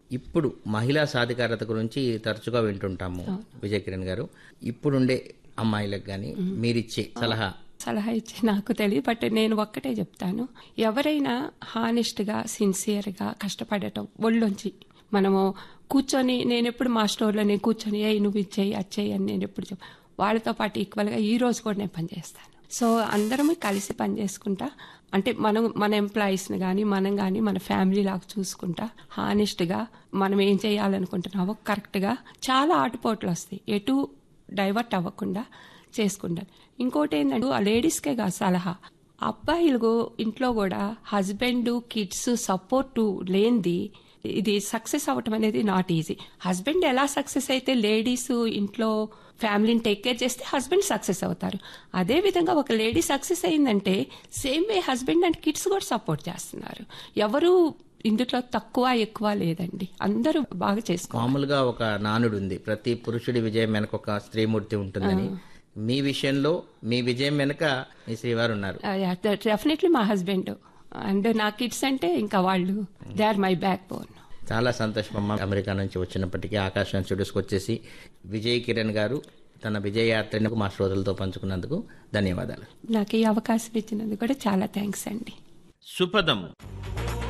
ఇప్పుడు మహిళా సాధికారత గురించి తరచుగా వింటుంటాము విజయ్ కిరణ్ గారు ఇప్పుడుండే అమ్మాయిలకు కానీ మీరిచ్చే సలహా సలహా ఇచ్చి నాకు తెలియదు బట్ నేను ఒక్కటే చెప్తాను ఎవరైనా హానెస్ట్గా సిన్సియర్గా కష్టపడటం ఒళ్ళొంచి మనము కూర్చొని నేను ఎప్పుడు మా స్టోర్లో నేను కూర్చొని ఏ నువ్వు ఇచ్చేయి అచ్చేయి అని నేను ఎప్పుడు చెప్ వాళ్ళతో పాటు ఈక్వల్గా ఈ రోజు కూడా నేను పనిచేస్తాను సో అందరం కలిసి పని చేసుకుంటా అంటే మనం మన ఎంప్లాయీస్ని కానీ మనం కానీ మన ఫ్యామిలీ లాగా చూసుకుంటా హానెస్ట్గా మనం ఏం చేయాలనుకుంటున్నామో కరెక్ట్గా చాలా ఆటుపోట్లు వస్తాయి ఎటు డైవర్ట్ అవ్వకుండా చేసుకుంటారు ఇంకోటి ఏంటంటే ఆ లేడీస్కే కాదు సలహా అబ్బాయిలు ఇంట్లో కూడా హస్బెండ్ కిడ్స్ సపోర్టు లేనిది ఇది సక్సెస్ అవ్వటం అనేది నాట్ ఈజీ హస్బెండ్ ఎలా సక్సెస్ అయితే లేడీస్ ఇంట్లో ఫ్యామిలీని టేక్ కేర్ చేస్తే హస్బెండ్ సక్సెస్ అవుతారు అదే విధంగా ఒక లేడీ సక్సెస్ అయిందంటే same way husband and kids కూడా సపోర్ట్ చేస్తున్నారు ఎవరు ఇందులో తక్కువ ఎక్కువ లేదండి అందరూ బాగా చేసుకోవాలి మామూలుగా ఒక నానుడు ఉంది ప్రతి పురుషుడి విజయం వెనక ఒక స్త్రీమూర్తి ఉంటుందని మీ విషయంలో మీ విజయం వెనక మీ శ్రీవారు ఉన్నారు డెఫినెట్లీ మా హస్బెండ్ అండ్ నా కిడ్స్ అంటే ఇంకా వాళ్ళు they are my backbone చాలా సంతోషం అమ్మ అమెరికా నుంచి వచ్చినప్పటికీ ఆకాశం స్టూడియోస్కి వచ్చేసి విజయ్ కిరణ్ గారు తన విజయ యాత్రను మా శ్రోతలతో పంచుకున్నందుకు ధన్యవాదాలు నాకు ఈ అవకాశం ఇచ్చినందుకు కూడా చాలా థ్యాంక్స్ అండి సుపదం